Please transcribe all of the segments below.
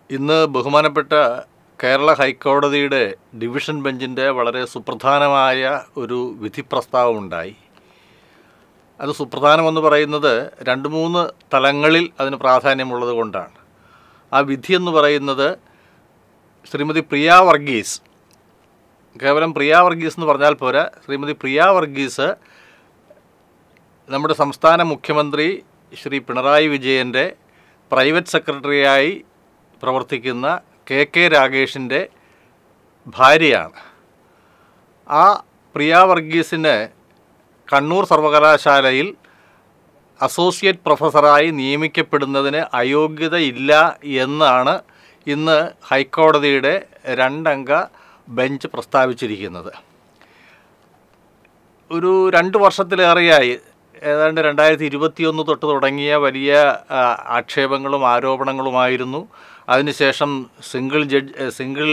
ഇന്ന് ബഹുമാനപ്പെട്ട കേരള ഹൈക്കോടതിയുടെ ഡിവിഷൻ ബെഞ്ചിൻ്റെ വളരെ സുപ്രധാനമായ ഒരു വിധി പ്രസ്താവമുണ്ടായി അത് സുപ്രധാനമെന്ന് പറയുന്നത് രണ്ട് മൂന്ന് തലങ്ങളിൽ അതിന് പ്രാധാന്യമുള്ളത് കൊണ്ടാണ് ആ വിധി എന്ന് പറയുന്നത് ശ്രീമതി പ്രിയ വർഗീസ് കേവലം പ്രിയ വർഗീസ് എന്ന് പറഞ്ഞാൽ പോരാ ശ്രീമതി പ്രിയ വർഗീസ് നമ്മുടെ സംസ്ഥാന മുഖ്യമന്ത്രി ശ്രീ പിണറായി വിജയൻ്റെ പ്രൈവറ്റ് സെക്രട്ടറിയായി പ്രവർത്തിക്കുന്ന കെ കെ രാഗേഷിൻ്റെ ഭാര്യയാണ് ആ പ്രിയ വർഗീസിന് കണ്ണൂർ സർവകലാശാലയിൽ അസോസിയേറ്റ് പ്രൊഫസറായി നിയമിക്കപ്പെടുന്നതിന് അയോഗ്യതയില്ല എന്നാണ് ഇന്ന് ഹൈക്കോടതിയുടെ രണ്ടംഗ ബെഞ്ച് പ്രസ്താവിച്ചിരിക്കുന്നത് ഒരു രണ്ട് വർഷത്തിലേറെയായി ഏതാണ്ട് രണ്ടായിരത്തി ഇരുപത്തിയൊന്ന് തൊട്ട് തുടങ്ങിയ വലിയ ആ, ആക്ഷേപങ്ങളും ആരോപണങ്ങളുമായിരുന്നു അതിനുശേഷം സിംഗിൾ ജഡ്ജ് സിംഗിൾ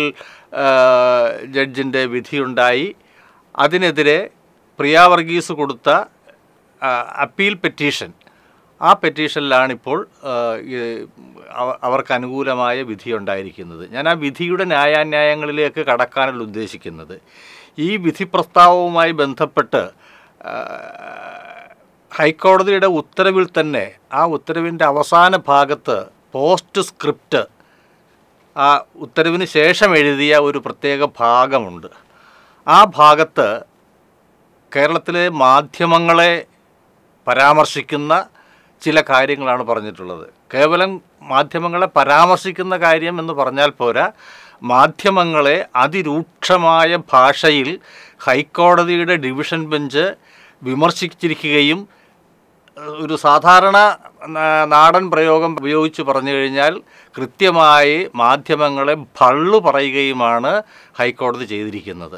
ജഡ്ജിൻ്റെ വിധിയുണ്ടായി അതിനെതിരെ പ്രിയ വർഗീസ് കൊടുത്ത ആ, അപ്പീൽ പെറ്റീഷൻ ആ പെറ്റീഷനിലാണിപ്പോൾ ആ, ഈ അവ- അവർക്ക് അനുകൂലമായ വിധിയുണ്ടായിരിക്കുന്നത് ഞാൻ ആ വിധിയുടെ ന്യായാന്യായങ്ങളിലേക്ക് കടക്കാനല്ല ഉദ്ദേശിക്കുന്നത് ഈ വിധി പ്രസ്താവവുമായി ബന്ധപ്പെട്ട് ആ, ഹൈക്കോടതിയുടെ ഉത്തരവിൽ തന്നെ ആ ഉത്തരവിൻ്റെ അവസാന ഭാഗത്ത് പോസ്റ്റ് സ്ക്രിപ്റ്റ് ആ ഉത്തരവിന് ശേഷം എഴുതിയ ഒരു പ്രത്യേക ഭാഗമുണ്ട് ആ ഭാഗത്ത് കേരളത്തിലെ മാധ്യമങ്ങളെ പരാമർശിക്കുന്ന ചില കാര്യങ്ങളാണ് പറഞ്ഞിട്ടുള്ളത് കേവലം മാധ്യമങ്ങളെ പരാമർശിക്കുന്ന കാര്യം എന്ന് പറഞ്ഞാൽ പോരാ മാധ്യമങ്ങളെ അതിരൂക്ഷമായ ഭാഷയിൽ ഹൈക്കോടതിയുടെ ഡിവിഷൻ ബെഞ്ച് വിമർശിച്ചിരിക്കുകയും ഏഹ്, ഒരു സാധാരണ നാ- നാടൻ പ്രയോഗം ഉപയോഗിച്ച് പറഞ്ഞു കഴിഞ്ഞാൽ കൃത്യമായി മാധ്യമങ്ങളെ ഭള്ളു പറയുകയുമാണ് ഹൈക്കോടതി ചെയ്തിരിക്കുന്നത്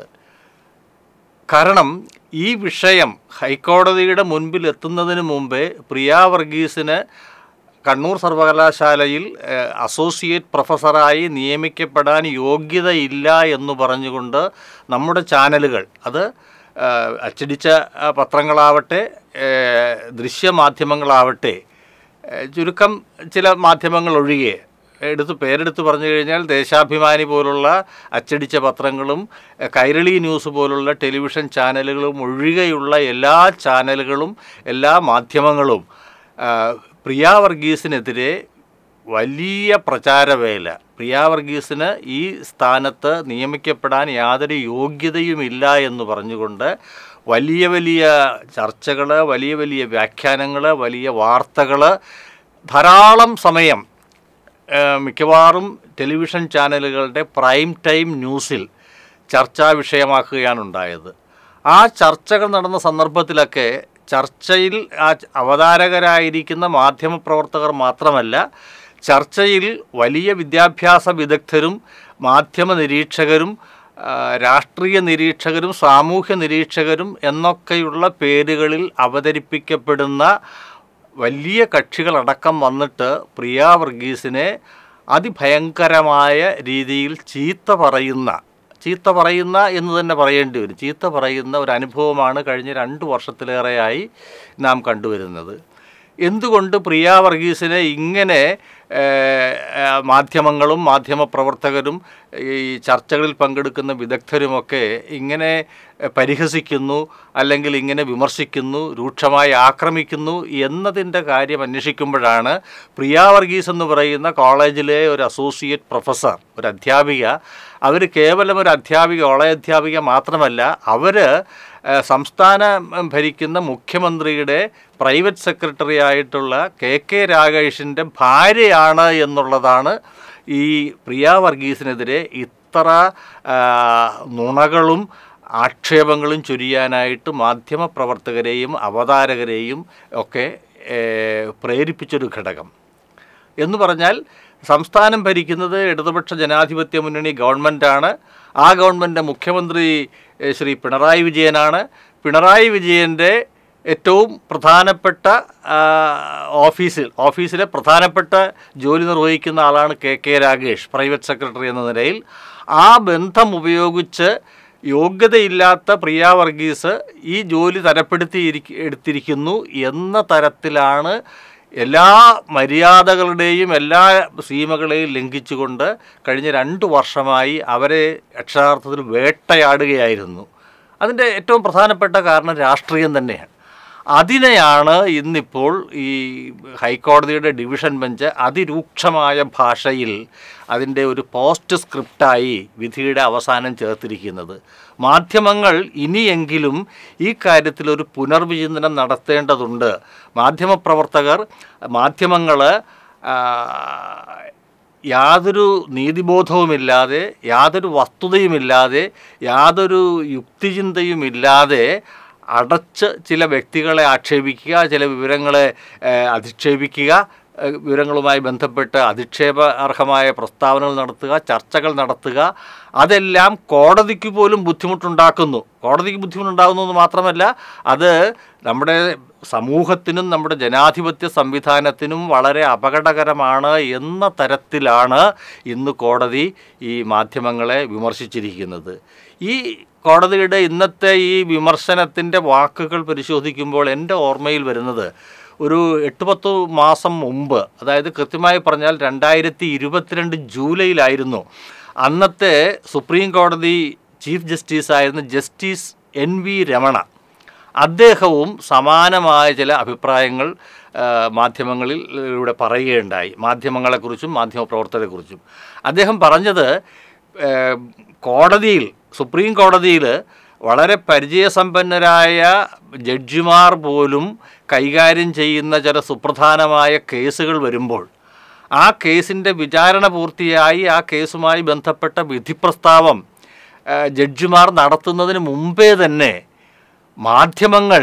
കാരണം ഈ വിഷയം ഹൈക്കോടതിയുടെ മുൻപിൽ എത്തുന്നതിന് മുമ്പേ പ്രിയ വർഗീസിന് കണ്ണൂർ സർവകലാശാലയിൽ ഏഹ്, അസോസിയേറ്റ് പ്രൊഫസറായി നിയമിക്കപ്പെടാൻ യോഗ്യതയില്ല എന്ന് പറഞ്ഞുകൊണ്ട് നമ്മുടെ ചാനലുകൾ അത് ഏഹ്, അച്ചടിച്ച ആ, പത്രങ്ങളാവട്ടെ ഏഹ്, ദൃശ്യമാധ്യമങ്ങളാവട്ടെ ഏഹ്, ചുരുക്കം ചില മാധ്യമങ്ങൾ ഒഴികെ എടുത്ത് പേരെടുത്ത് പറഞ്ഞു കഴിഞ്ഞാൽ ദേശാഭിമാനി പോലുള്ള അച്ചടിച്ച പത്രങ്ങളും എഹ്, കൈരളി ന്യൂസ് പോലുള്ള ടെലിവിഷൻ ചാനലുകളും ഒഴികെയുള്ള എല്ലാ ചാനലുകളും എല്ലാ മാധ്യമങ്ങളും ആ, പ്രിയ വർഗീസിനെതിരെ വലിയ പ്രചാരവേല പ്രിയ വർഗീസിന് ഈ സ്ഥാനത്ത് നിയമിക്കപ്പെടാൻ യാതൊരു യോഗ്യതയുമില്ല എന്ന് പറഞ്ഞുകൊണ്ട് വലിയ വലിയ ചർച്ചകൾ വലിയ വലിയ വ്യാഖ്യാനങ്ങൾ വലിയ വാർത്തകൾ ധാരാളം സമയം ഏഹ് മിക്കവാറും ടെലിവിഷൻ ചാനലുകളുടെ പ്രൈം ടൈം ന്യൂസിൽ ചർച്ചാ വിഷയമാക്കുകയാണ് ഉണ്ടായത് ആ ചർച്ചകൾ നടന്ന സന്ദർഭത്തിലൊക്കെ ചർച്ചയിൽ ആ അവതാരകരായിരിക്കുന്ന മാധ്യമപ്രവർത്തകർ മാത്രമല്ല ചർച്ചയിൽ വലിയ വിദ്യാഭ്യാസ വിദഗ്ധരും മാധ്യമ നിരീക്ഷകരും ആ, രാഷ്ട്രീയ നിരീക്ഷകരും സാമൂഹ്യ നിരീക്ഷകരും എന്നൊക്കെയുള്ള പേരുകളിൽ അവതരിപ്പിക്കപ്പെടുന്ന വലിയ കക്ഷികളടക്കം വന്നിട്ട് പ്രിയ വർഗീസിനെ അതിഭയങ്കരമായ രീതിയിൽ ചീത്ത പറയുന്ന ചീത്ത പറയുന്ന എന്ന് തന്നെ പറയേണ്ടി വരും ചീത്ത പറയുന്ന ഒരു അനുഭവമാണ് കഴിഞ്ഞ രണ്ട് വർഷത്തിലേറെയായി നാം കണ്ടുവരുന്നത് എന്തുകൊണ്ട് പ്രിയ വർഗീസിനെ ഇങ്ങനെ ഏഹ്, ഏഹ്, മാധ്യമങ്ങളും മാധ്യമപ്രവർത്തകരും ഈ ചർച്ചകളിൽ പങ്കെടുക്കുന്ന വിദഗ്ധരുമൊക്കെ ഇങ്ങനെ ഏഹ്, പരിഹസിക്കുന്നു അല്ലെങ്കിൽ ഇങ്ങനെ വിമർശിക്കുന്നു രൂക്ഷമായി ആക്രമിക്കുന്നു എന്നതിൻ്റെ കാര്യം അന്വേഷിക്കുമ്പോഴാണ് പ്രിയ വർഗീസ് എന്ന് പറയുന്ന കോളേജിലെ ഒരു അസോസിയേറ്റ് പ്രൊഫസർ ഒരു അധ്യാപിക അവർ കേവലം ഒരു അധ്യാപിക കോളേജ് അധ്യാപിക മാത്രമല്ല അവർ സംസ്ഥാന ഉം, ഭരിക്കുന്ന മുഖ്യമന്ത്രിയുടെ പ്രൈവറ്റ് സെക്രട്ടറി ആയിട്ടുള്ള കെ കെ രാഗേഷിൻ്റെ ഭാര്യയാണ് എന്നുള്ളതാണ് ഈ പ്രിയ വർഗീസിനെതിരെ ഇത്ര ആ, നുണകളും ആക്ഷേപങ്ങളും ചൊരിയാനായിട്ട് മാധ്യമപ്രവർത്തകരെയും അവതാരകരെയും ഒക്കെ ഏ, പ്രേരിപ്പിച്ചൊരു ഘടകം എന്ന് പറഞ്ഞാൽ സംസ്ഥാനം ഭരിക്കുന്നത് ഇടതുപക്ഷ ജനാധിപത്യ മുന്നണി ഗവൺമെൻറ്റാണ് ആ ഗവൺമെൻറ് മുഖ്യമന്ത്രി ഏ, ശ്രീ പിണറായി വിജയനാണ് പിണറായി വിജയൻ്റെ ഏറ്റവും പ്രധാനപ്പെട്ട ആ, ഓഫീസിൽ ഓഫീസിലെ പ്രധാനപ്പെട്ട ജോലി നിർവഹിക്കുന്ന ആളാണ് K K Ragesh private secretary എന്ന നിലയിൽ ആ ബന്ധം ഉപയോഗിച്ച് യോഗ്യതയില്ലാത്ത പ്രിയ വർഗീസ് ഈ ജോലി തരപ്പെടുത്തി എടുത്തിരിക്കുന്നു എന്ന തരത്തിലാണ് എല്ലാ മര്യാദകളുടെയും എല്ലാ സീമകളെയും ലംഘിച്ചുകൊണ്ട് കഴിഞ്ഞ രണ്ട് വർഷമായി അവരെ അക്ഷരാർത്ഥത്തിൽ വേട്ടയാടുകയായിരുന്നു അതിൻ്റെ ഏറ്റവും പ്രധാനപ്പെട്ട കാരണം രാഷ്ട്രീയം തന്നെയാണ് അതിനെയാണ് ഇന്നിപ്പോൾ ഈ ഹൈക്കോടതിയുടെ ഡിവിഷൻ ബെഞ്ച് അതിരൂക്ഷമായ ഭാഷയിൽ അതിൻ്റെ ഒരു പോസ്റ്റ് സ്ക്രിപ്റ്റായി വിധിയുടെ അവസാനം ചേർത്തിരിക്കുന്നത് മാധ്യമങ്ങൾ ഇനിയെങ്കിലും ഈ കാര്യത്തിൽ ഒരു പുനർവിചിന്തനം നടത്തേണ്ടതുണ്ട് മാധ്യമപ്രവർത്തകർ മാധ്യമങ്ങൾ യാതൊരു നീതിബോധവുമില്ലാതെ യാതൊരു വസ്തുതയുമില്ലാതെ യാതൊരു യുക്തിചിന്തയുമില്ലാതെ അടച്ച് ചില വ്യക്തികളെ ആക്ഷേപിക്കുക ചില വിവരങ്ങളെ ഏഹ്, അധിക്ഷേപിക്കുക ഏഹ്, വിവരങ്ങളുമായി ബന്ധപ്പെട്ട് അധിക്ഷേപ അർഹമായ പ്രസ്താവനകൾ നടത്തുക ചർച്ചകൾ നടത്തുക അതെല്ലാം കോടതിക്ക് പോലും ബുദ്ധിമുട്ടുണ്ടാക്കുന്നു കോടതിക്ക് ബുദ്ധിമുട്ടുണ്ടാകുന്നു എന്ന് മാത്രമല്ല അത് നമ്മുടെ സമൂഹത്തിനും നമ്മുടെ ജനാധിപത്യ സംവിധാനത്തിനും വളരെ അപകടകരമാണ് എന്ന തരത്തിലാണ് ഇന്ന് കോടതി ഈ മാധ്യമങ്ങളെ വിമർശിച്ചിരിക്കുന്നത് ഈ കോടതിയുടെ ഇന്നത്തെ ഈ വിമർശനത്തിൻ്റെ വാക്കുകൾ പരിശോധിക്കുമ്പോൾ എൻ്റെ ഓർമ്മയിൽ വരുന്നത് ഒരു എട്ട് പത്ത് മാസം മുമ്പ് അതായത് കൃത്യമായി പറഞ്ഞാൽ രണ്ടായിരത്തി ഇരുപത്തിരണ്ട് ജൂലൈയിലായിരുന്നു അന്നത്തെ സുപ്രീം കോടതി ചീഫ് ജസ്റ്റിസ് ആയിരുന്ന ജസ്റ്റിസ് എൻ വി രമണ അദ്ദേഹവും സമാനമായ ചില അഭിപ്രായങ്ങൾ ആ, മാധ്യമങ്ങളിലൂടെ പറയുകയുണ്ടായി മാധ്യമങ്ങളെക്കുറിച്ചും മാധ്യമപ്രവർത്തകരെക്കുറിച്ചും അദ്ദേഹം പറഞ്ഞത് ഏ, കോടതിയിൽ സുപ്രീം കോടതിയിൽ വളരെ പരിചയസമ്പന്നരായ ജഡ്ജിമാർ പോലും കൈകാര്യം ചെയ്യുന്ന ചില സുപ്രധാനമായ കേസുകൾ വരുമ്പോൾ ആ കേസിൻ്റെ വിചാരണ പൂർത്തിയായി ആ കേസുമായി ബന്ധപ്പെട്ട വിധിപ്രസ്താവം ആ, ജഡ്ജിമാർ നടത്തുന്നതിന് മുമ്പേ തന്നെ മാധ്യമങ്ങൾ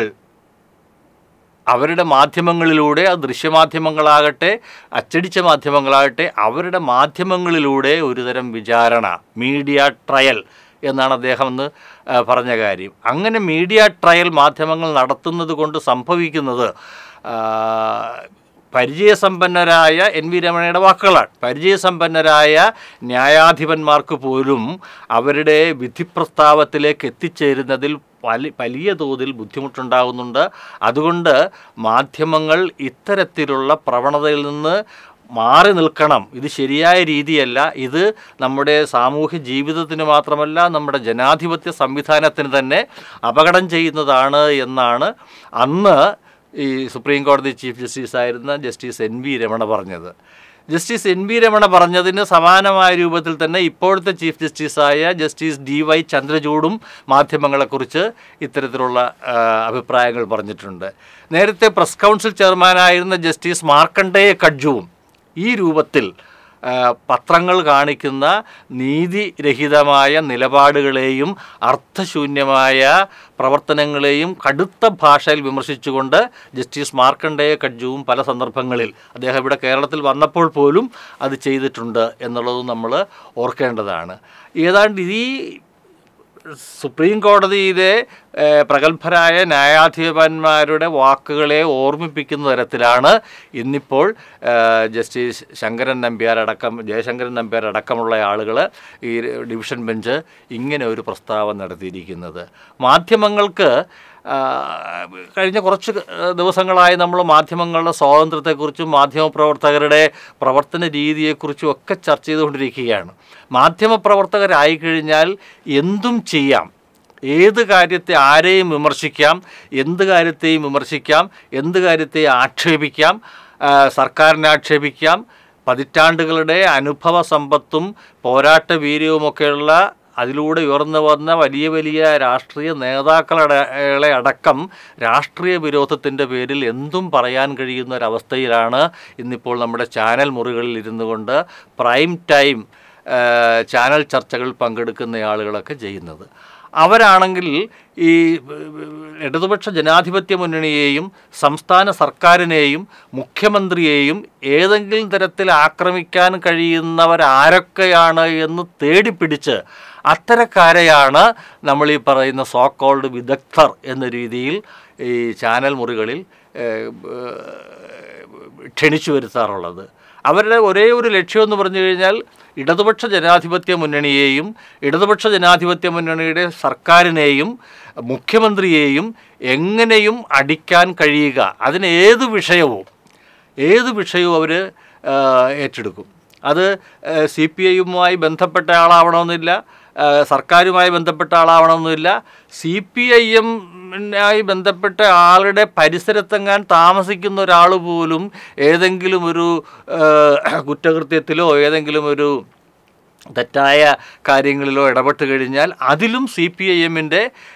അവരുടെ മാധ്യമങ്ങളിലൂടെ അത് ദൃശ്യമാധ്യമങ്ങളാകട്ടെ അച്ചടിച്ച മാധ്യമങ്ങളാകട്ടെ അവരുടെ മാധ്യമങ്ങളിലൂടെ ഒരുതരം വിചാരണ മീഡിയ ട്രയൽ എന്നാണ് അദ്ദേഹം എന്ന് ആ, പറഞ്ഞ കാര്യം അങ്ങനെ മീഡിയ ട്രയൽ മാധ്യമങ്ങൾ നടത്തുന്നത് കൊണ്ട് സംഭവിക്കുന്നത് ആ, പരിചയസമ്പന്നരായ എൻ വി രമണയുടെ വാക്കുകളാണ് പരിചയസമ്പന്നരായ ന്യായാധിപന്മാർക്ക് പോലും അവരുടെ വിധിപ്രസ്താവത്തിലേക്ക് എത്തിച്ചേരുന്നതിൽ വലി വലിയ തോതിൽ ബുദ്ധിമുട്ടുണ്ടാകുന്നുണ്ട് അതുകൊണ്ട് മാധ്യമങ്ങൾ ഇത്തരത്തിലുള്ള പ്രവണതയിൽ നിന്ന് മാറി നിൽക്കണം ഇത് ശരിയായ രീതിയല്ല ഇത് നമ്മുടെ സാമൂഹ്യ ജീവിതത്തിന് മാത്രമല്ല നമ്മുടെ ജനാധിപത്യ സംവിധാനത്തിന് തന്നെ അപകടം ചെയ്യുന്നതാണ് എന്നാണ് അന്ന് ഈ സുപ്രീം കോടതി ചീഫ് ജസ്റ്റിസ് ആയിരുന്ന ജസ്റ്റിസ് എൻ വി രമണ പറഞ്ഞത് ജസ്റ്റിസ് എൻ വി രമണ പറഞ്ഞതിന് സമാനമായ രൂപത്തിൽ തന്നെ ഇപ്പോഴത്തെ ചീഫ് ജസ്റ്റിസായ ജസ്റ്റിസ് ഡി വൈ ചന്ദ്രചൂഡും മാധ്യമങ്ങളെക്കുറിച്ച് ഇത്തരത്തിലുള്ള ആ, അഭിപ്രായങ്ങൾ പറഞ്ഞിട്ടുണ്ട് നേരത്തെ പ്രസ് കൗൺസിൽ ചെയർമാനായിരുന്ന ജസ്റ്റിസ് മാർക്കണ്ഡേയ കഡ്ജുവും ഈ രൂപത്തിൽ ആ, പത്രങ്ങൾ കാണിക്കുന്ന നീതിരഹിതമായ നിലപാടുകളെയും അർത്ഥശൂന്യമായ പ്രവർത്തനങ്ങളെയും കടുത്ത ഭാഷയിൽ വിമർശിച്ചുകൊണ്ട് ജസ്റ്റിസ് മാർക്കണ്ഡേയ കഡ്ജുവും പല സന്ദർഭങ്ങളിൽ അദ്ദേഹം ഇവിടെ കേരളത്തിൽ വന്നപ്പോൾ പോലും അത് ചെയ്തിട്ടുണ്ട് എന്നുള്ളതും നമ്മൾ ഓർക്കേണ്ടതാണ് ഏതാണ്ട് ഈ സുപ്രീം കോടതിയിലെ ഏഹ്, പ്രഗത്ഭരായ ന്യായാധിപന്മാരുടെ വാക്കുകളെ ഓർമ്മിപ്പിക്കുന്ന തരത്തിലാണ് ഇന്നിപ്പോൾ ഏഹ്, ജസ്റ്റിസ് ശങ്കരൻ നമ്പ്യാർ അടക്കം ജയശങ്കരൻ നമ്പ്യാർ അടക്കമുള്ള ആളുകൾ ഈ ഡിവിഷൻ ബെഞ്ച് ഇങ്ങനെ ഒരു പ്രസ്താവന നടത്തിയിരിക്കുന്നത് മാധ്യമങ്ങൾക്ക് ആ, കഴിഞ്ഞ കുറച്ച് ദിവസങ്ങളായി നമ്മൾ മാധ്യമങ്ങളുടെ സ്വാതന്ത്ര്യത്തെക്കുറിച്ചും മാധ്യമപ്രവർത്തകരുടെ പ്രവർത്തന രീതിയെക്കുറിച്ചും ഒക്കെ ചർച്ച ചെയ്തുകൊണ്ടിരിക്കുകയാണ് മാധ്യമപ്രവർത്തകരായി കഴിഞ്ഞാൽ എന്തും ചെയ്യാം ഏത് കാര്യത്തെ ആരെയും വിമർശിക്കാം എന്ത് കാര്യത്തെയും വിമർശിക്കാം എന്ത് കാര്യത്തെയും ആക്ഷേപിക്കാം ആ, സർക്കാരിനെ ആക്ഷേപിക്കാം പതിറ്റാണ്ടുകളുടെ അനുഭവ സമ്പത്തും പോരാട്ട വീര്യവുമൊക്കെയുള്ള അതിലൂടെ ഉയർന്നു വന്ന വലിയ വലിയ രാഷ്ട്രീയ നേതാക്കളെ അടക്കം രാഷ്ട്രീയ വിരോധത്തിൻ്റെ പേരിൽ എന്തും പറയാൻ കഴിയുന്ന ഒരവസ്ഥയിലാണ് ഇന്നിപ്പോൾ നമ്മുടെ ചാനൽ മുറികളിൽ ഇരുന്നു കൊണ്ട് പ്രൈം ടൈം ആ, ചാനൽ ചർച്ചകളിൽ പങ്കെടുക്കുന്ന ആളുകളൊക്കെ ചെയ്യുന്നത് അവരാണെങ്കിൽ ഈ ഇടതുപക്ഷ ജനാധിപത്യ മുന്നണിയെയും സംസ്ഥാന സർക്കാരിനെയും മുഖ്യമന്ത്രിയെയും ഏതെങ്കിലും തരത്തിൽ ആക്രമിക്കാൻ കഴിയുന്നവരാരൊക്കെയാണ് എന്ന് തേടിപ്പിടിച്ച് അത്തരക്കാരെയാണ് നമ്മൾ ഈ പറയുന്ന സോ കോൾഡ് വിദഗ്ധർ എന്ന രീതിയിൽ ഈ ചാനൽ മുറികളിൽ ഏഹ്, ഏഹ്, ക്ഷണിച്ചു വരുത്താറുള്ളത് അവരുടെ ഒരേ ഒരു ലക്ഷ്യമെന്ന് പറഞ്ഞു കഴിഞ്ഞാൽ ഇടതുപക്ഷ ജനാധിപത്യ മുന്നണിയെയും ഇടതുപക്ഷ ജനാധിപത്യ മുന്നണിയുടെ സർക്കാരിനെയും മുഖ്യമന്ത്രിയെയും എങ്ങനെയും അടിക്കാൻ കഴിയുക അതിന് ഏത് വിഷയവും ഏത് വിഷയവും അവർ ഏറ്റെടുക്കും അത് സി പി ഐയുമായി ബന്ധപ്പെട്ട ആളാവണമെന്നില്ല ആ, സർക്കാരുമായി ബന്ധപ്പെട്ട ആളാവണമെന്നില്ല സി പി ഐ എമ്മിനായി ബന്ധപ്പെട്ട ആളുടെ പരിസരത്തെങ്ങാൻ താമസിക്കുന്ന ഒരാൾ പോലും ഏതെങ്കിലും ഒരു ആ, കുറ്റകൃത്യത്തിലോ ഏതെങ്കിലും ഒരു തെറ്റായ കാര്യങ്ങളിലോ ഇടപെട്ട് കഴിഞ്ഞാൽ അതിലും സി പി ഐ എമ്മിൻ്റെ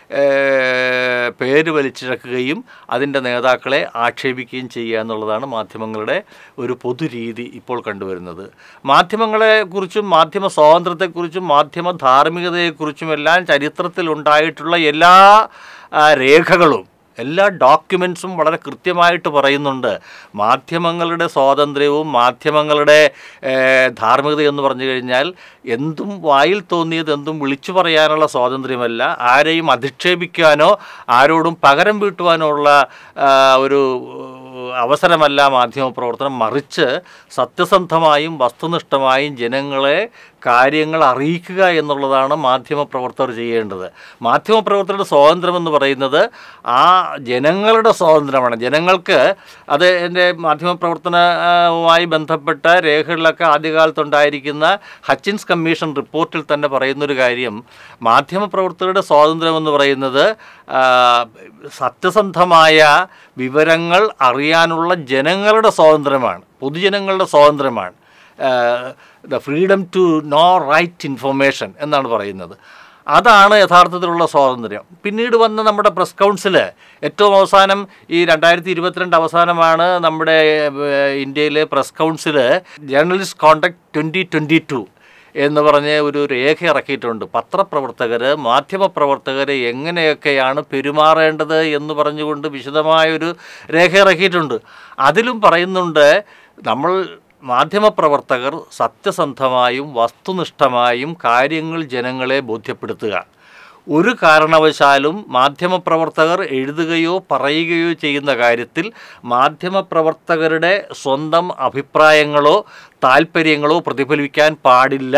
പേര് വലിച്ചിഴക്കുകയും അതിൻ്റെ നേതാക്കളെ ആക്ഷേപിക്കുകയും ചെയ്യുക എന്നുള്ളതാണ് മാധ്യമങ്ങളുടെ ഒരു പൊതുരീതി ഇപ്പോൾ കണ്ടുവരുന്നത് മാധ്യമങ്ങളെക്കുറിച്ചും മാധ്യമ സ്വാതന്ത്ര്യത്തെക്കുറിച്ചും മാധ്യമ ധാർമ്മികതയെക്കുറിച്ചും എല്ലാം ചരിത്രത്തിലുണ്ടായിട്ടുള്ള എല്ലാ ആ, രേഖകളും എല്ലാ ഡോക്യുമെൻസും വളരെ കൃത്യമായിട്ട് പറയുന്നുണ്ട് മാധ്യമങ്ങളുടെ സ്വാതന്ത്ര്യവും മാധ്യമങ്ങളുടെ ഏഹ്, ധാർമ്മികത എന്ന് പറഞ്ഞു കഴിഞ്ഞാൽ എന്തും വായിൽ തോന്നിയത് എന്തും വിളിച്ചു പറയാനുള്ള സ്വാതന്ത്ര്യമല്ല ആരെയും അധിക്ഷേപിക്കാനോ ആരോടും പകരം വീട്ടുവാനോ ഉള്ള ആ, ഒരു അവസരമല്ല മാധ്യമപ്രവർത്തനം മറിച്ച് സത്യസന്ധമായും വസ്തുനിഷ്ഠമായും ജനങ്ങളെ കാര്യങ്ങൾ അറിയിക്കുക എന്നുള്ളതാണ് മാധ്യമപ്രവർത്തകർ ചെയ്യേണ്ടത് മാധ്യമപ്രവർത്തകരുടെ സ്വാതന്ത്ര്യം എന്ന് പറയുന്നത് ആ ജനങ്ങളുടെ സ്വാതന്ത്ര്യമാണ് ജനങ്ങൾക്ക് അത് എൻ്റെ മാധ്യമപ്രവർത്തനവുമായി ബന്ധപ്പെട്ട രേഖകളിലൊക്കെ ആദ്യകാലത്തുണ്ടായിരിക്കുന്ന ഹച്ചിൻസ് കമ്മീഷൻ റിപ്പോർട്ടിൽ തന്നെ പറയുന്നൊരു കാര്യം മാധ്യമപ്രവർത്തകരുടെ സ്വാതന്ത്ര്യം എന്ന് പറയുന്നത് ആ, സത്യസന്ധമായ വിവരങ്ങൾ അറിയാനുള്ള ജനങ്ങളുടെ സ്വാതന്ത്ര്യമാണ് പൊതുജനങ്ങളുടെ സ്വാതന്ത്ര്യമാണ് the freedom to know right information എന്നാണ് പറയുന്നത് അതാണ് യഥാർത്ഥത്തിലുള്ള സ്വാതന്ത്ര്യം പിന്നീട് വന്ന നമ്മുടെ പ്രസ് കൗൺസിൽ ഏറ്റവും അവസാനം ഈ രണ്ടായിരത്തി ഇരുപത്തിരണ്ട് അവസാനമാണ് നമ്മുടെ ഏഹ്, ഇന്ത്യയിലെ press council journalist conduct twenty twenty two എന്ന് പറഞ്ഞ് ഒരു രേഖ ഇറക്കിയിട്ടുണ്ട് പത്രപ്രവർത്തകർ മാധ്യമപ്രവർത്തകർ എങ്ങനെയൊക്കെയാണ് പെരുമാറേണ്ടത് എന്ന് പറഞ്ഞുകൊണ്ട് വിശദമായൊരു രേഖ ഇറക്കിയിട്ടുണ്ട് അതിലും പറയുന്നുണ്ട് നമ്മൾ മാധ്യമപ്രവർത്തകർ സത്യസന്ധമായും വസ്തുനിഷ്ഠമായും കാര്യങ്ങൾ ജനങ്ങളെ ബോധ്യപ്പെടുത്തുക ഒരു കാരണവശാലും മാധ്യമപ്രവർത്തകർ എഴുതുകയോ പറയുകയോ ചെയ്യുന്ന കാര്യത്തിൽ മാധ്യമപ്രവർത്തകരുടെ സ്വന്തം അഭിപ്രായങ്ങളോ താല്പര്യങ്ങളോ പ്രതിഫലിക്കാൻ പാടില്ല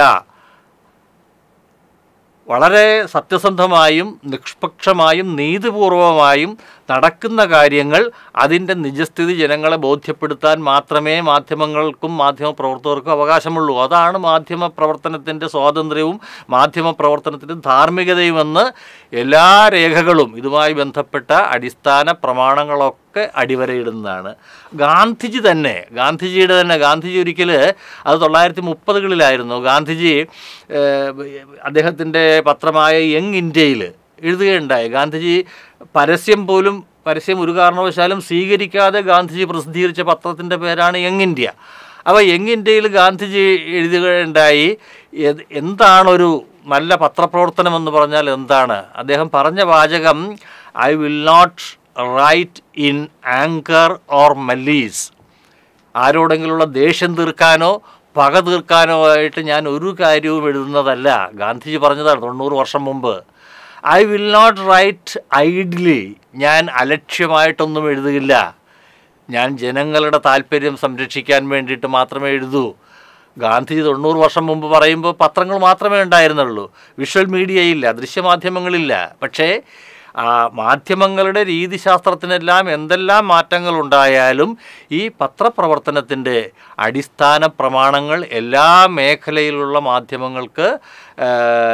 വളരെ സത്യസന്ധമായും നിഷ്പക്ഷമായും നീതിപൂർവമായും നടക്കുന്ന കാര്യങ്ങൾ അതിൻ്റെ നിജസ്ഥിതി ജനങ്ങളെ ബോധ്യപ്പെടുത്താൻ മാത്രമേ മാധ്യമങ്ങൾക്കും മാധ്യമപ്രവർത്തകർക്കും അവകാശമുള്ളൂ അതാണ് മാധ്യമ പ്രവർത്തനത്തിൻ്റെ സ്വാതന്ത്ര്യവും മാധ്യമ പ്രവർത്തനത്തിൻ്റെ ധാർമ്മികതയുമെന്ന് എല്ലാ രേഖകളും ഇതുമായി ബന്ധപ്പെട്ട അടിസ്ഥാന പ്രമാണങ്ങളൊക്കെ അടിവരയിടുന്നതാണ് ഗാന്ധിജി തന്നെ ഗാന്ധിജിയുടെ തന്നെ ഗാന്ധിജി ഒരിക്കൽ അത് തൊള്ളായിരത്തി മുപ്പതുകളിലായിരുന്നു ഗാന്ധിജി ഏഹ്, അദ്ദേഹത്തിൻ്റെ പത്രമായ യങ് ഇന്ത്യയിൽ എഴുതുകയുണ്ടായി ഗാന്ധിജി പരസ്യം പോലും പരസ്യം ഒരു കാരണവശാലും സ്വീകരിക്കാതെ ഗാന്ധിജി പ്രസിദ്ധീകരിച്ച പത്രത്തിൻ്റെ പേരാണ് യങ് ഇന്ത്യ അപ്പോൾ യങ് ഇന്ത്യയിൽ ഗാന്ധിജി എഴുതുകയുണ്ടായി എത് എന്താണൊരു നല്ല പത്രപ്രവർത്തനം എന്ന് പറഞ്ഞാൽ എന്താണ് അദ്ദേഹം പറഞ്ഞ വാചകം I will not write in anger or malice ആരോടെങ്കിലുള്ള ദേഷ്യം തീർക്കാനോ പക തീർക്കാനോ ആയിട്ട് ഞാൻ ഒരു കാര്യവും എഴുതുന്നതല്ല ഗാന്ധിജി പറഞ്ഞതാണ് തൊണ്ണൂറ് വർഷം മുമ്പ് I will not write idly ഞാൻ അലക്ഷ്യമായിട്ടൊന്നും എഴുതുകയില്ല ഞാൻ ജനങ്ങളുടെ താല്പര്യം സംരക്ഷിക്കാൻ വേണ്ടിയിട്ട് മാത്രമേ എഴുതൂ ഗാന്ധിജി തൊണ്ണൂറ് വർഷം മുമ്പ് പറയുമ്പോൾ പത്രങ്ങൾ മാത്രമേ ഉണ്ടായിരുന്നുള്ളൂ വിഷ്വൽ മീഡിയ ഇല്ല ദൃശ്യമാധ്യമങ്ങളില്ല പക്ഷേ ആ, മാധ്യമങ്ങളുടെ രീതിശാസ്ത്രത്തിനെല്ലാം എന്തെല്ലാം മാറ്റങ്ങൾ ഉണ്ടായാലും ഈ പത്രപ്രവർത്തനത്തിൻ്റെ അടിസ്ഥാന പ്രമാണങ്ങൾ എല്ലാ മേഖലയിലുള്ള മാധ്യമങ്ങൾക്ക് ആ,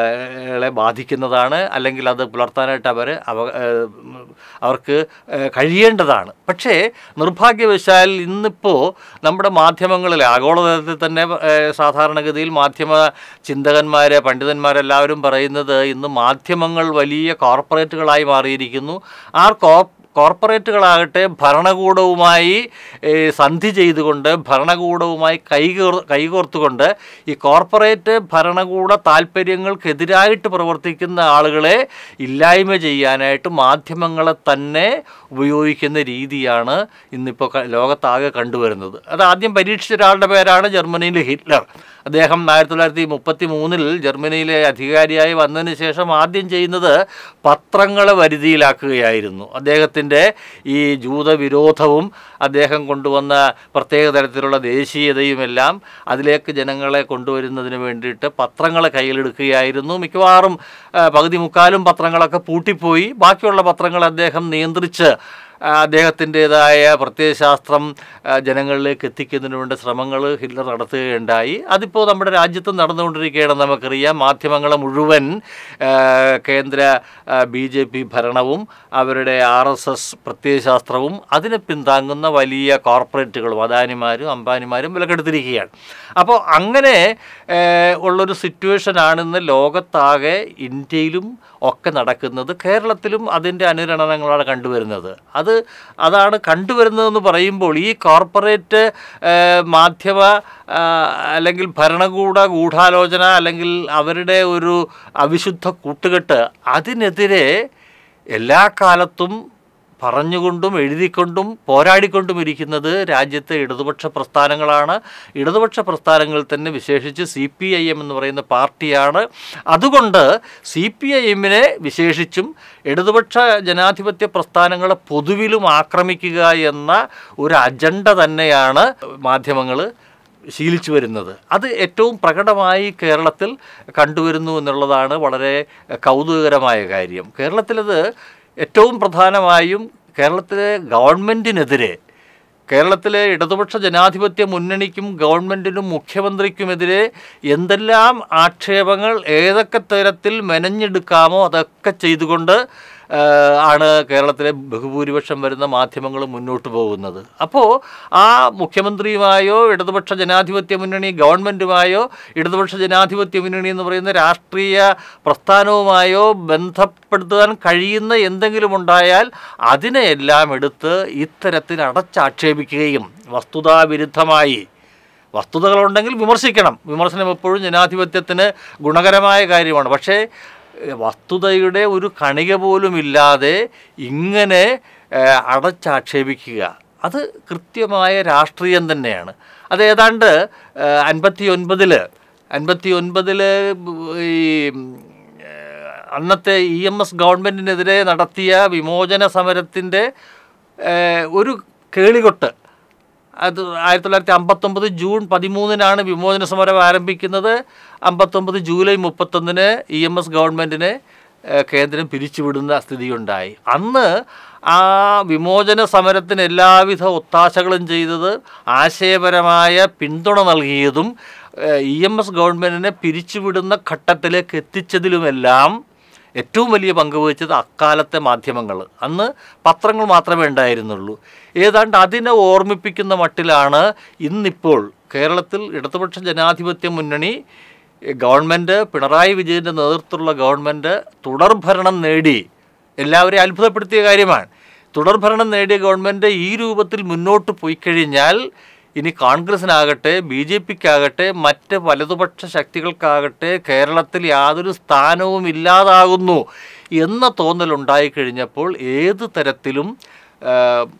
ളെ ബാധിക്കുന്നതാണ് അല്ലെങ്കിൽ അത് പുലർത്താനായിട്ട് അവർ അവ ആ, അവർക്ക് ആ, കഴിയേണ്ടതാണ് പക്ഷേ നിർഭാഗ്യവശാൽ ഇന്നിപ്പോൾ നമ്മുടെ മാധ്യമങ്ങളിൽ ആഗോളതലത്തിൽ തന്നെ ആ, സാധാരണഗതിയിൽ മാധ്യമ ചിന്തകന്മാർ പണ്ഡിതന്മാരെല്ലാവരും പറയുന്നത് ഇന്ന് മാധ്യമങ്ങൾ വലിയ കോർപ്പറേറ്റുകളായി മാറിയിരിക്കുന്നു ആ കോർ കോർപ്പറേറ്റുകളാകട്ടെ ഭരണകൂടവുമായി ഏ, സന്ധി ചെയ്തുകൊണ്ട് ഭരണകൂടവുമായി കൈകോർ കൈകോർത്തുകൊണ്ട് ഈ കോർപ്പറേറ്റ് ഭരണകൂട താല്പര്യങ്ങൾക്കെതിരായിട്ട് പ്രവർത്തിക്കുന്ന ആളുകളെ ഇല്ലായ്മ ചെയ്യാനായിട്ട് മാധ്യമങ്ങളെ തന്നെ ഉപയോഗിക്കുന്ന രീതിയാണ് ഇന്നിപ്പോൾ ക- ലോകത്താകെ കണ്ടുവരുന്നത് അത് ആദ്യം പരീക്ഷിച്ച ഒരാളുടെ പേരാണ് ജർമ്മനിയിലെ ഹിറ്റ്ലർ അദ്ദേഹം ആയിരത്തി തൊള്ളായിരത്തി മുപ്പത്തി മൂന്നിൽ ജർമ്മനിയിലെ അധികാരിയായി വന്നതിന് ശേഷം ആദ്യം ചെയ്യുന്നത് പത്രങ്ങളെ വരുതിയിലാക്കുകയായിരുന്നു അദ്ദേഹത്തിൻ്റെ ഈ ജൂതവിരോധവും അദ്ദേഹം കൊണ്ടുവന്ന പ്രത്യേക തരത്തിലുള്ള ദേശീയതയുമെല്ലാം അതിലേക്ക് ജനങ്ങളെ കൊണ്ടുവരുന്നതിന് വേണ്ടിയിട്ട് പത്രങ്ങളെ കയ്യിലെടുക്കുകയായിരുന്നു മിക്കവാറും ആ, പകുതി മുക്കാലും പത്രങ്ങളൊക്കെ പൂട്ടിപ്പോയി ബാക്കിയുള്ള പത്രങ്ങൾ അദ്ദേഹം നിയന്ത്രിച്ച് ആ, അദ്ദേഹത്തിൻ്റേതായ പ്രത്യയശാസ്ത്രം ആ, ജനങ്ങളിലേക്ക് എത്തിക്കുന്നതിന് വേണ്ട ശ്രമങ്ങൾ ഹിറ്റ്ലർ നടത്തുകയുണ്ടായി അതിപ്പോൾ നമ്മുടെ രാജ്യത്ത് നടന്നുകൊണ്ടിരിക്കുകയാണ് നമുക്കറിയാം മാധ്യമങ്ങളെ മുഴുവൻ ആ, കേന്ദ്ര ബി ജെ പി ഭരണവും അവരുടെ ആർ എസ് എസ് പ്രത്യയശാസ്ത്രവും അതിനെ പിന്താങ്ങുന്ന വലിയ കോർപ്പറേറ്റുകളും അദാനിമാരും അംബാനിമാരും വിലക്കെടുത്തിരിക്കുകയാണ് അപ്പോൾ അങ്ങനെ ആ, ഉള്ളൊരു സിറ്റുവേഷനാണ് ഇന്ന് ലോകത്താകെ ഇന്ത്യയിലും ഒക്കെ നടക്കുന്നത് കേരളത്തിലും അതിൻ്റെ അനുരണനങ്ങളാണ് കണ്ടുവരുന്നത് അത് അതാണ് കണ്ടുവരുന്നതെന്ന് പറയുമ്പോൾ ഈ കോർപ്പറേറ്റ് ആ, മാധ്യമ ആ, അല്ലെങ്കിൽ ഭരണകൂട ഗൂഢാലോചന അല്ലെങ്കിൽ അവരുടെ ഒരു അവിശുദ്ധ കൂട്ടുകെട്ട് അതിനെതിരെ എല്ലാ കാലത്തും പറഞ്ഞുകൊണ്ടും എഴുതിക്കൊണ്ടും പോരാടിക്കൊണ്ടും ഇരിക്കുന്നത് രാജ്യത്തെ ഇടതുപക്ഷ പ്രസ്ഥാനങ്ങളാണ് ഇടതുപക്ഷ പ്രസ്ഥാനങ്ങളിൽ തന്നെ വിശേഷിച്ച് സി പി ഐ എം എന്ന് പറയുന്ന പാർട്ടിയാണ് അതുകൊണ്ട് സി പി ഐ എമ്മിനെ വിശേഷിച്ചും ഇടതുപക്ഷ ജനാധിപത്യ പ്രസ്ഥാനങ്ങളെ പൊതുവിലും ആക്രമിക്കുക എന്ന ഒരു അജണ്ട തന്നെയാണ് മാധ്യമങ്ങൾ ശീലിച്ചു വരുന്നത് അത് ഏറ്റവും പ്രകടമായി കേരളത്തിൽ കണ്ടുവരുന്നു എന്നുള്ളതാണ് വളരെ കൗതുകകരമായ കാര്യം കേരളത്തിലത് ഏറ്റവും പ്രധാനമായും കേരളത്തിലെ ഗവൺമെൻറ്റിനെതിരെ കേരളത്തിലെ ഇടതുപക്ഷ ജനാധിപത്യ മുന്നണിക്കും ഗവൺമെൻറ്റിനും മുഖ്യമന്ത്രിക്കുമെതിരെ എന്തെല്ലാം ആക്ഷേപങ്ങൾ ഏതൊക്കെ തരത്തിൽ മെനഞ്ഞെടുക്കാമോ അതൊക്കെ ചെയ്തുകൊണ്ട് ആ, ആണ് കേരളത്തിലെ ബഹുഭൂരിപക്ഷം വരുന്ന മാധ്യമങ്ങൾ മുന്നോട്ട് പോകുന്നത് അപ്പോൾ ആ മുഖ്യമന്ത്രിയുമായോ ഇടതുപക്ഷ ജനാധിപത്യ മുന്നണി ഗവൺമെൻറ്റുമായോ ഇടതുപക്ഷ ജനാധിപത്യ മുന്നണി എന്ന് പറയുന്ന രാഷ്ട്രീയ പ്രസ്ഥാനവുമായോ ബന്ധപ്പെടുത്താൻ കഴിയുന്ന എന്തെങ്കിലും ഉണ്ടായാൽ അതിനെയെല്ലാം എടുത്ത് ഇത്തരത്തിൽ അടച്ചാക്ഷേപിക്കുകയും വസ്തുതാവിരുദ്ധമായി വസ്തുതകളുണ്ടെങ്കിൽ വിമർശിക്കണം വിമർശനം എപ്പോഴും ജനാധിപത്യത്തിന് ഗുണകരമായ കാര്യമാണ് പക്ഷേ ഏഹ്, വസ്തുതയുടെ ഒരു കണിക പോലും ഇല്ലാതെ ഇങ്ങനെ ഏഹ്, അടച്ചാക്ഷേപിക്കുക അത് കൃത്യമായ രാഷ്ട്രീയം തന്നെയാണ് അത് ഏതാണ്ട് അൻപത്തി ഒൻപതിൽ അൻപത്തി ഒൻപതിൽ ഈ ഏഹ്, അന്നത്തെ ഇ എം എസ് ഗവൺമെൻറ്റിനെതിരെ നടത്തിയ വിമോചന സമരത്തിൻ്റെ ഏഹ്, ഒരു കേളികൊട്ട് അത് ആയിരത്തി തൊള്ളായിരത്തി അമ്പത്തൊമ്പത് ജൂൺ പതിമൂന്നിനാണ് വിമോചന സമരം ആരംഭിക്കുന്നത് അമ്പത്തൊമ്പത് ജൂലൈ മുപ്പത്തൊന്നിന് ഇ എം എസ് ഗവൺമെൻറ്റിനെ ഏഹ്, കേന്ദ്രം പിരിച്ചുവിടുന്ന സ്ഥിതിയുണ്ടായി അന്ന് ആ വിമോചന സമരത്തിന് എല്ലാവിധ ഒത്താശകളും ചെയ്തത് ആശയപരമായ പിന്തുണ നൽകിയതും ഇ എം എസ് ഗവൺമെൻറ്റിനെ പിരിച്ചുവിടുന്ന ഘട്ടത്തിലേക്ക് എത്തിച്ചതിലുമെല്ലാം ഏറ്റവും വലിയ പങ്ക് വഹിച്ചത് അക്കാലത്തെ മാധ്യമങ്ങൾ അന്ന് പത്രങ്ങൾ മാത്രമേ ഉണ്ടായിരുന്നുള്ളൂ ഏതാണ്ട് അതിനെ ഓർമ്മിപ്പിക്കുന്ന മട്ടിലാണ് ഇന്നിപ്പോൾ കേരളത്തിൽ ഇടതുപക്ഷ ജനാധിപത്യ മുന്നണി ഗവൺമെൻറ് പിണറായി വിജയൻ്റെ നേതൃത്വത്തിലുള്ള ഗവൺമെൻറ് തുടർഭരണം നേടി എല്ലാവരെയും അത്ഭുതപ്പെടുത്തിയ കാര്യമാണ് തുടർഭരണം നേടിയ ഗവൺമെൻറ് ഈ രൂപത്തിൽ മുന്നോട്ട് പോയി കഴിഞ്ഞാൽ ഇനി കോൺഗ്രസിനാകട്ടെ ബി ജെ പിക്കാകട്ടെ മറ്റ് വലതുപക്ഷ ശക്തികൾക്കാകട്ടെ കേരളത്തിൽ യാതൊരു സ്ഥാനവും ഇല്ലാതാകുന്നു എന്ന തോന്നലുണ്ടായിക്കഴിഞ്ഞപ്പോൾ ഏത് തരത്തിലും ആ,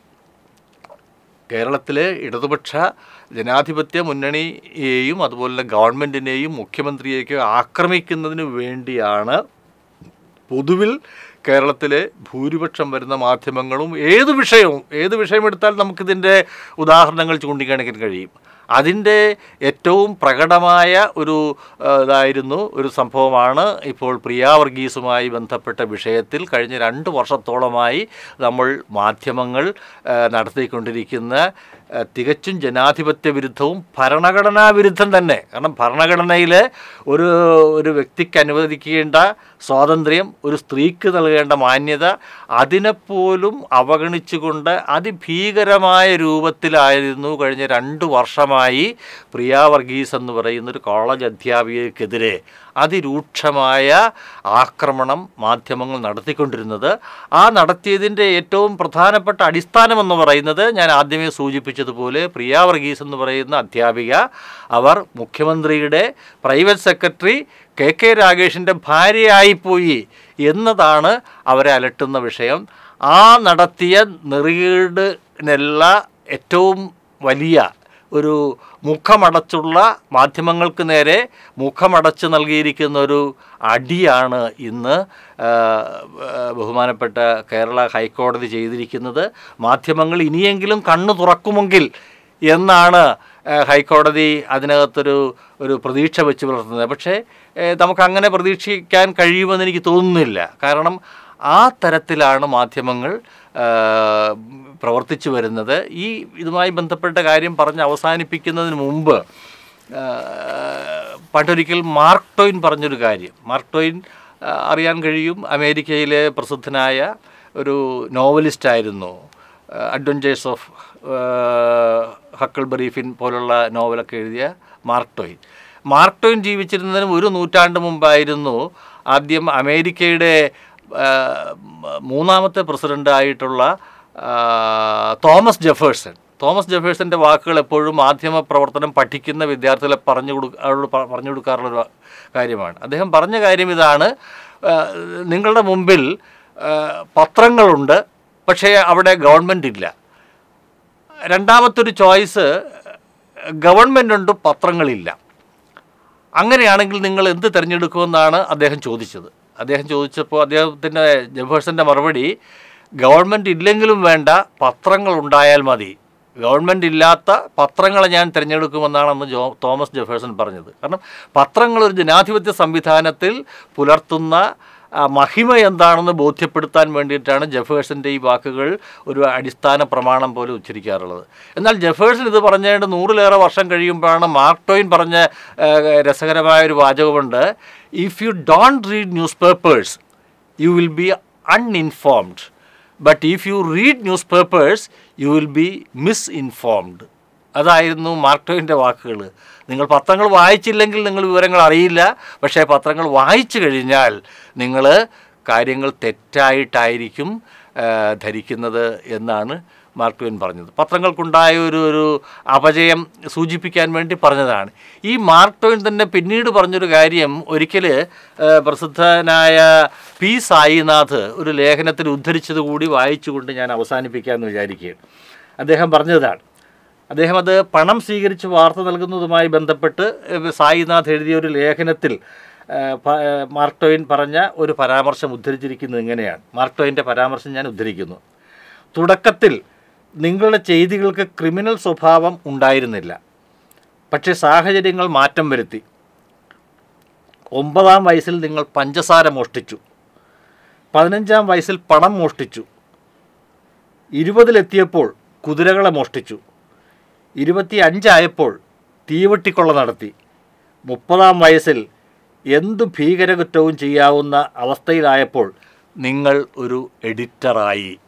കേരളത്തിലെ ഇടതുപക്ഷ ജനാധിപത്യ മുന്നണിയെയും അതുപോലെ തന്നെ ഗവൺമെൻറ്റിനെയും മുഖ്യമന്ത്രിയെയൊക്കെ ആക്രമിക്കുന്നതിന് വേണ്ടിയാണ് പൊതുവിൽ കേരളത്തിലെ ഭൂരിപക്ഷം വരുന്ന മാധ്യമങ്ങളും ഏത് വിഷയവും ഏത് വിഷയമെടുത്താൽ നമുക്കിതിൻ്റെ ഉദാഹരണങ്ങൾ ചൂണ്ടിക്കാണിക്കാൻ കഴിയും അതിൻ്റെ ഏറ്റവും പ്രകടമായ ഒരു ആ, ഇതായിരുന്നു ഒരു സംഭവമാണ് ഇപ്പോൾ പ്രിയ വർഗീസുമായി ബന്ധപ്പെട്ട വിഷയത്തിൽ കഴിഞ്ഞ രണ്ട് വർഷത്തോളമായി നമ്മൾ മാധ്യമങ്ങൾ ആ, നടത്തിക്കൊണ്ടിരിക്കുന്ന ആ, തികച്ചും ജനാധിപത്യ വിരുദ്ധവും ഭരണഘടനാ വിരുദ്ധം തന്നെ കാരണം ഭരണഘടനയിൽ ഒരു ഒരു വ്യക്തിക്ക് അനുവദിക്കേണ്ട സ്വാതന്ത്ര്യം ഒരു സ്ത്രീക്ക് നൽകേണ്ട മാന്യത അതിനെപ്പോലും അവഗണിച്ചുകൊണ്ട് അതിഭീകരമായ രൂപത്തിലായിരുന്നു കഴിഞ്ഞ രണ്ട് വർഷമായി പ്രിയ വർഗീസ് എന്ന് പറയുന്ന ഒരു കോളേജ് അധ്യാപികയ്ക്കെതിരെ അതിരൂക്ഷമായ ആക്രമണം മാധ്യമങ്ങൾ നടത്തിക്കൊണ്ടിരുന്നത് ആ നടത്തിയതിൻ്റെ ഏറ്റവും പ്രധാനപ്പെട്ട അടിസ്ഥാനമെന്ന് പറയുന്നത് ഞാൻ ആദ്യമേ സൂചിപ്പിച്ചതുപോലെ പ്രിയ വർഗീസ് എന്ന് പറയുന്ന അധ്യാപിക അവർ മുഖ്യമന്ത്രിയുടെ പ്രൈവറ്റ് സെക്രട്ടറി കെ കെ രാഗേഷിൻ്റെ ഭാര്യയായിപ്പോയി എന്നതാണ് അവരെ അലട്ടുന്ന വിഷയം ആ നടത്തിയ നെറികേടിനുള്ള ഏറ്റവും വലിയ ഒരു മുഖമടച്ചുള്ള മാധ്യമങ്ങൾക്ക് നേരെ മുഖമടച്ച് നൽകിയിരിക്കുന്ന ഒരു അടിയാണ് ഇന്ന് ആ, ആ, ബഹുമാനപ്പെട്ട കേരള ഹൈക്കോടതി ചെയ്തിരിക്കുന്നത് മാധ്യമങ്ങൾ ഇനിയെങ്കിലും കണ്ണു തുറക്കുമെങ്കിൽ എന്നാണ് ആ, ഹൈക്കോടതി അതിനകത്തൊരു ഒരു പ്രതീക്ഷ വെച്ച് പുലർത്തുന്നത് പക്ഷേ ഏ, നമുക്കങ്ങനെ പ്രതീക്ഷിക്കാൻ കഴിയുമെന്ന് എനിക്ക് തോന്നുന്നില്ല കാരണം ആ തരത്തിലാണ് മാധ്യമങ്ങൾ ആ, പ്രവർത്തിച്ചു വരുന്നത് ഈ ഇതുമായി ബന്ധപ്പെട്ട കാര്യം പറഞ്ഞ് അവസാനിപ്പിക്കുന്നതിന് മുമ്പ് ആ, പണ്ടൊരിക്കൽ മാർക്ക് ടോയിൻ പറഞ്ഞൊരു കാര്യം മാർക്ക് ടോയിൻ ആ, അറിയാൻ കഴിയും അമേരിക്കയിലെ പ്രസിദ്ധനായ ഒരു നോവലിസ്റ്റായിരുന്നു അഡ്വഞ്ചേഴ്സ് ഓഫ് ഹക്കിൾ ബറീഫിൻ പോലുള്ള നോവലൊക്കെ എഴുതിയ മാർക്ക് ടോയിൻ മാർക്ക് ടോയിൻ ജീവിച്ചിരുന്നതിന് ഒരു നൂറ്റാണ്ട് മുമ്പായിരുന്നു ആദ്യം അമേരിക്കയുടെ ആ, മൂന്നാമത്തെ പ്രസിഡൻ്റായിട്ടുള്ള തോമസ് ജെഫേഴ്സൺ തോമസ് ജെഫേഴ്സൻ്റെ വാക്കുകൾ എപ്പോഴും മാധ്യമ പ്രവർത്തനം പഠിക്കുന്ന വിദ്യാർത്ഥികളെ പറഞ്ഞു കൊടു അവരോട് പ- പറഞ്ഞു കൊടുക്കാറുള്ളൊരു വ- കാര്യമാണ് അദ്ദേഹം പറഞ്ഞ കാര്യം ഇതാണ് ആ, നിങ്ങളുടെ മുമ്പിൽ ആ, പത്രങ്ങളുണ്ട് പക്ഷേ അവിടെ ഗവൺമെൻറ് ഇല്ല രണ്ടാമത്തൊരു ചോയ്സ് ഗവൺമെൻറ് ഉണ്ട് പത്രങ്ങളില്ല അങ്ങനെയാണെങ്കിൽ നിങ്ങൾ എന്ത് തിരഞ്ഞെടുക്കുമെന്നാണ് അദ്ദേഹം ചോദിച്ചത് അദ്ദേഹം ചോദിച്ചപ്പോൾ അദ്ദേഹത്തിൻ്റെ ജെഫേഴ്സൻ്റെ മറുപടി ഗവൺമെൻറ് ഇല്ലെങ്കിലും വേണ്ട പത്രങ്ങൾ ഉണ്ടായാൽ മതി ഗവൺമെൻറ് ഇല്ലാത്ത പത്രങ്ങളെ ഞാൻ തിരഞ്ഞെടുക്കുമെന്നാണ് അന്ന് ജോ തോമസ് ജെഫേഴ്സൺ പറഞ്ഞത് കാരണം പത്രങ്ങൾ ഒരു ജനാധിപത്യ സംവിധാനത്തിൽ പുലർത്തുന്ന ആ, മഹിമ എന്താണെന്ന് ബോധ്യപ്പെടുത്താൻ വേണ്ടിയിട്ടാണ് ജെഫേഴ്സൻ്റെ ഈ വാക്കുകൾ ഒരു അടിസ്ഥാന പ്രമാണം പോലെ ഉച്ചരിക്കാറുള്ളത് എന്നാൽ ജെഫേഴ്സൺ ഇത് പറഞ്ഞതിൻ്റെ നൂറിലേറെ വർഷം കഴിയുമ്പോഴാണ് മാർക്ക് ടോയിൻ പറഞ്ഞ ആ, രസകരമായ ഒരു വാചകമുണ്ട് if you don't read newspapers you will be uninformed but if you read newspapers you will be misinformed അതായിരുന്നു മാർക്ക് ടോയിൻ്റെ വാക്കുകൾ നിങ്ങൾ പത്രങ്ങൾ വായിച്ചില്ലെങ്കിൽ നിങ്ങൾ വിവരങ്ങൾ അറിയില്ല പക്ഷേ പത്രങ്ങൾ വായിച്ചു കഴിഞ്ഞാൽ നിങ്ങൾ കാര്യങ്ങൾ തെറ്റായിട്ടായിരിക്കും ആ, ധരിക്കുന്നത് എന്നാണ് മാർക്ക് ട്വെയിൻ പറഞ്ഞത് പത്രങ്ങൾക്കുണ്ടായ ഒരു ഒരു അപജയം സൂചിപ്പിക്കാൻ വേണ്ടി പറഞ്ഞതാണ് ഈ മാർക്ക് ട്വെയിൻ തന്നെ പിന്നീട് പറഞ്ഞൊരു കാര്യം ഒരിക്കൽ പ്രസിദ്ധനായ പി സായിനാഥ് ഒരു ലേഖനത്തിൽ ഉദ്ധരിച്ചത് കൂടി വായിച്ചുകൊണ്ട് ഞാൻ അവസാനിപ്പിക്കാമെന്ന് വിചാരിക്കുകയാണ് അദ്ദേഹം പറഞ്ഞതാണ് അദ്ദേഹം അത് പണം സ്വീകരിച്ച് വാർത്ത നൽകുന്നതുമായി ബന്ധപ്പെട്ട് ഏഹ്, സായിനാഥ് എഴുതിയ ഒരു ലേഖനത്തിൽ ഏഹ്, പ- ഏഹ്, മാർക്ക് ടോയിൻ പറഞ്ഞ ഒരു പരാമർശം ഉദ്ധരിച്ചിരിക്കുന്നത് ഇങ്ങനെയാണ് മാർക്ക് ടോയിൻ്റെ പരാമർശം ഞാൻ ഉദ്ധരിക്കുന്നു തുടക്കത്തിൽ നിങ്ങളുടെ ചെയ്തികൾക്ക് ക്രിമിനൽ സ്വഭാവം ഉണ്ടായിരുന്നില്ല പക്ഷേ സാഹചര്യങ്ങൾ മാറ്റം വരുത്തി ഒമ്പതാം വയസ്സിൽ നിങ്ങൾ പഞ്ചസാര മോഷ്ടിച്ചു പതിനഞ്ചാം വയസ്സിൽ പണം മോഷ്ടിച്ചു ഇരുപതിലെത്തിയപ്പോൾ കുതിരകളെ മോഷ്ടിച്ചു ഇരുപത്തി അഞ്ചായപ്പോൾ തീവട്ടിക്കൊള്ള നടത്തി മുപ്പതാം വയസ്സിൽ എന്തു ഭീകരകുറ്റവും ചെയ്യാവുന്ന അവസ്ഥയിലായപ്പോൾ നിങ്ങൾ ഒരു എഡിറ്ററായി